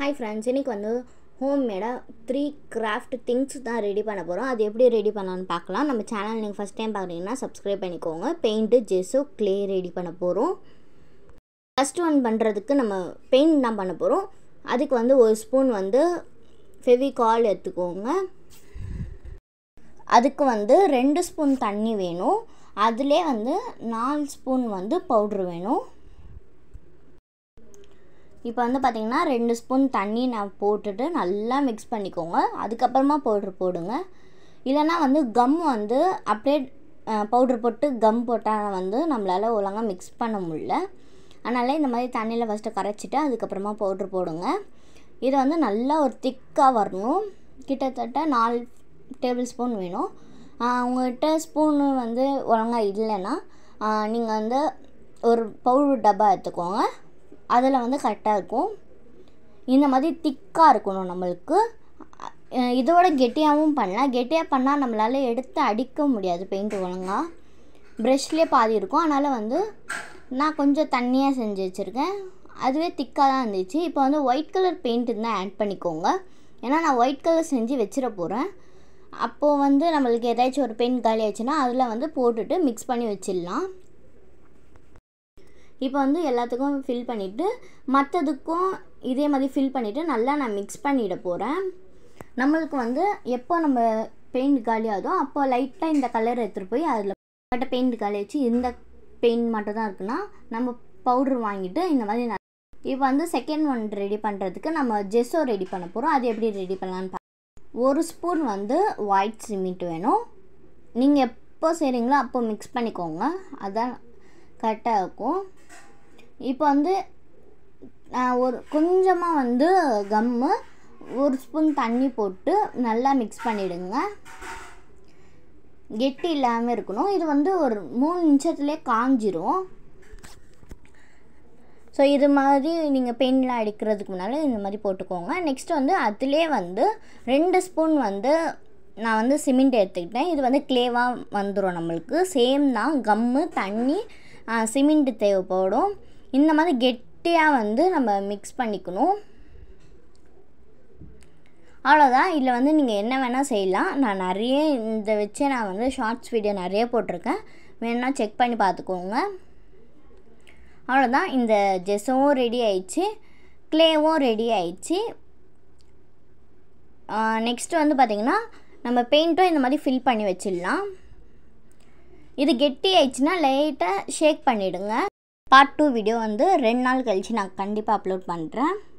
hi friends இன்றைக்கி வந்து ஹோம்மேடாக த்ரீ கிராஃப்ட் திங்ஸ் தான் ரெடி பண்ண போகிறோம் அது எப்படி ரெடி பண்ணலான்னு பார்க்கலாம் நம்ம சேனல் நீங்கள் ஃபஸ்ட் டைம் பார்க்குறீங்கன்னா சப்ஸ்கிரைப் பண்ணிக்கோங்க பெயிண்ட்டு ஜெஸ்ஸோ க்ளே ரெடி பண்ண போகிறோம் ஃபஸ்ட் ஒன் பண்ணுறதுக்கு நம்ம பெயிண்ட் தான் பண்ண போகிறோம் அதுக்கு வந்து ஒரு ஸ்பூன் வந்து ஃபெவிகால் எடுத்துக்கோங்க அதுக்கு வந்து ரெண்டு ஸ்பூன் தண்ணி வேணும் அதிலே வந்து நாலு ஸ்பூன் வந்து பவுட்ரு வேணும் இப்போ வந்து பார்த்திங்கன்னா ரெண்டு ஸ்பூன் தண்ணி நான் போட்டுட்டு நல்லா மிக்ஸ் பண்ணிக்கோங்க அதுக்கப்புறமா பவுட்ரு போடுங்க இல்லைனா வந்து கம் வந்து அப்படியே பவுட்ரு போட்டு கம் போட்டால் வந்து நம்மளால் ஒழுங்காக மிக்ஸ் பண்ண முடியல அதனால் இந்த மாதிரி தண்ணியில் ஃபஸ்ட்டு கரைச்சிட்டு அதுக்கப்புறமா பவுட்ரு போடுங்க இது வந்து நல்லா ஒரு திக்காக வரணும் கிட்டத்தட்ட நாலு டேபிள் ஸ்பூன் வேணும் உங்கள்கிட்ட ஸ்பூனு வந்து ஒழுங்காக இல்லைன்னா நீங்கள் வந்து ஒரு பவுடர் டப்பா எடுத்துக்கோங்க அதில் வந்து கரெக்டாக இருக்கும் இந்த மாதிரி திக்காக இருக்கணும் நம்மளுக்கு இதோட கெட்டியாகவும் பண்ணலாம் கெட்டியாக பண்ணால் நம்மளால் எடுத்து அடிக்க முடியாது பெயிண்ட் ஒழுங்காக ப்ரெஷ்லேயே பாதி இருக்கும் அதனால் வந்து நான் கொஞ்சம் தண்ணியாக செஞ்சு வச்சுருக்கேன் அதுவே திக்காக தான் இருந்துச்சு இப்போ வந்து ஒயிட் கலர் பெயிண்ட் தான் ஆட் பண்ணிக்கோங்க ஏன்னா நான் ஒயிட் கலர் செஞ்சு வச்சிட போகிறேன் அப்போது வந்து நம்மளுக்கு ஏதாச்சும் ஒரு பெயிண்ட் காலி ஆச்சுன்னா அதில் வந்து போட்டுட்டு மிக்ஸ் பண்ணி வச்சிடலாம் இப்போ வந்து எல்லாத்துக்கும் ஃபில் பண்ணிவிட்டு மற்றதுக்கும் இதே மாதிரி ஃபில் பண்ணிவிட்டு நல்லா நான் மிக்ஸ் பண்ணிட போகிறேன் நம்மளுக்கு வந்து எப்போ நம்ம பெயிண்ட் காலி ஆகுதோ அப்போ லைட்டாக இந்த கலர் எடுத்துகிட்டு போய் அதில் மட்டும் பெயிண்ட் காலி வச்சு இந்த பெயிண்ட் மட்டும் தான் இருக்குன்னா நம்ம பவுட்ரு வாங்கிட்டு இந்த மாதிரி இப்போ வந்து செகண்ட் ஒன் ரெடி பண்ணுறதுக்கு நம்ம ஜெஸ்ஸோ ரெடி பண்ண போகிறோம் அது எப்படி ரெடி பண்ணலான்னு பா ஒரு ஸ்பூன் வந்து ஒயிட் சிமெண்ட் வேணும் நீங்கள் எப்போ செய்கிறீங்களோ அப்போ மிக்ஸ் பண்ணிக்கோங்க அதான் கரெக்டாக இருக்கும் இப்போ வந்து ஒரு கொஞ்சமாக வந்து கம்மு ஒரு ஸ்பூன் தண்ணி போட்டு நல்லா மிக்ஸ் பண்ணிவிடுங்க கெட்டி இல்லாமல் இருக்கணும் இது வந்து ஒரு மூணு நிமிஷத்துலேயே காஞ்சிரும் ஸோ இது மாதிரி நீங்கள் பெயிண்ட்லாம் அடிக்கிறதுக்கு முன்னால் இந்த மாதிரி போட்டுக்கோங்க நெக்ஸ்ட் வந்து அதிலே வந்து ரெண்டு ஸ்பூன் வந்து நான் வந்து சிமெண்ட் எடுத்துக்கிட்டேன் இது வந்து க்ளேவாக வந்துடும் நம்மளுக்கு சேம் தான் கம்மு தண்ணி சிமெண்ட் தேவைப்படும் இந்த மாதிரி கெட்டியாக வந்து நம்ம மிக்ஸ் பண்ணிக்கணும் அவ்வளோதான் இதில் வந்து நீங்கள் என்ன வேணால் செய்யலாம் நான் நிறைய இந்த வச்சு நான் வந்து ஷார்ட்ஸ் வீடியோ நிறைய போட்டிருக்கேன் வேணால் செக் பண்ணி பார்த்துக்கோங்க அவ்வளோதான் இந்த ஜெஸ்ஸும் ரெடி ஆயிடுச்சு க்ளேவும் ரெடி ஆயிடுச்சு நெக்ஸ்ட்டு வந்து பார்த்திங்கன்னா நம்ம பெயிண்ட்டும் இந்த மாதிரி ஃபில் பண்ணி வச்சிடலாம் இது கெட்டி ஆயிடுச்சுன்னா லைட்டாக ஷேக் பண்ணிவிடுங்க பார்ட் டூ வீடியோ வந்து ரெண்டு நாள் கழித்து நான் கண்டிப்பாக அப்லோட் பண்ணுறேன்